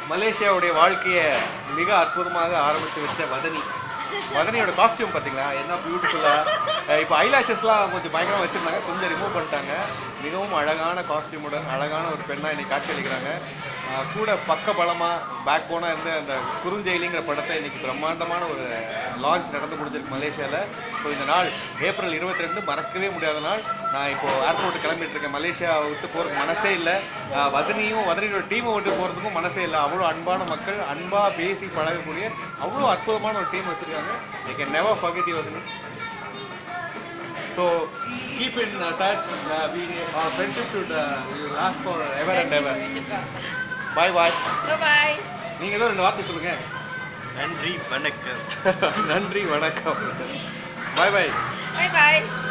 மலேசியாவுடைய வாழ்க்கையை மிக அற்புதமாக ஆரம்பித்து வச்ச வதனி வதனியோட காஸ்டியூம் பார்த்தீங்களா என்ன பியூட்டிஃபுல்லாக இப்போ ஐலாஷஸ்லாம் கொஞ்சம் பயங்கரமாக வச்சுருந்தாங்க கொஞ்சம் ரிமூவ் பண்ணிட்டாங்க மிகவும் அழகான காஸ்டியூமுடன் அழகான ஒரு பெண்ணாக இன்னைக்கு காட்சியளிக்கிறாங்க அஹ் கூட பக்க பலமாக பேக் போனாக இருந்த அந்த குறுஞ்செயலிங்கிற படத்தை இன்னைக்கு பிரம்மாண்டமான ஒரு லான்ச் நடந்து முடிஞ்சிருக்கு மலேசியாவில் ஸோ இந்த நாள் ஏப்ரல் இருபத்தி ரெண்டு மறக்கவே முடியாத நாள் நான் இப்போ ஏர்போர்ட் கிளம்பிட்டு இருக்கேன் மலேசியா விட்டு போகிறதுக்கு மனசே இல்லை அஹ் வதனியும் வதனியோட டீமை விட்டு போகிறதுக்கும் மனசே இல்லை அவ்வளோ அன்பான மக்கள் அன்பாக பேசி பழகக்கூடிய அவ்வளோ அற்புதமான ஒரு டீம் வச்சுருக்காங்க I can never forget you Vathani so keep in touch we our friendship should uh, last for ever and ever bye bye bye நீங்கள் ஏதோ ரெண்டு வார்த்தை சொல்லுங்க நன்றி வணக்கம் நன்றி வணக்கம் பாய் பாய் பாய் பாய்